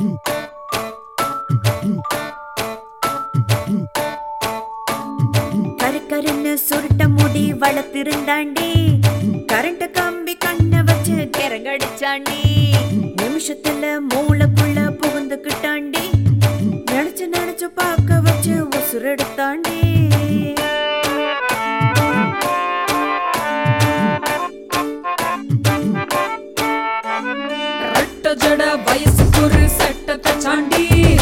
கரு கருன்னு சுருட்ட முடி வளர்த்திருந்தாண்டி கரண்ட் கம்பி கண்ண வச்சு கிறங்கடிச்சாண்டி நிமிஷத்துல மூளைக்குள்ள புகுந்துக்கிட்டாண்டி நினைச்சு நினைச்சு பார்க்க வச்சு உசுரெடுத்தாண்டி ரெட்ட ஜட வயசுக்கு ஒரு செட்டத்தை சாண்டி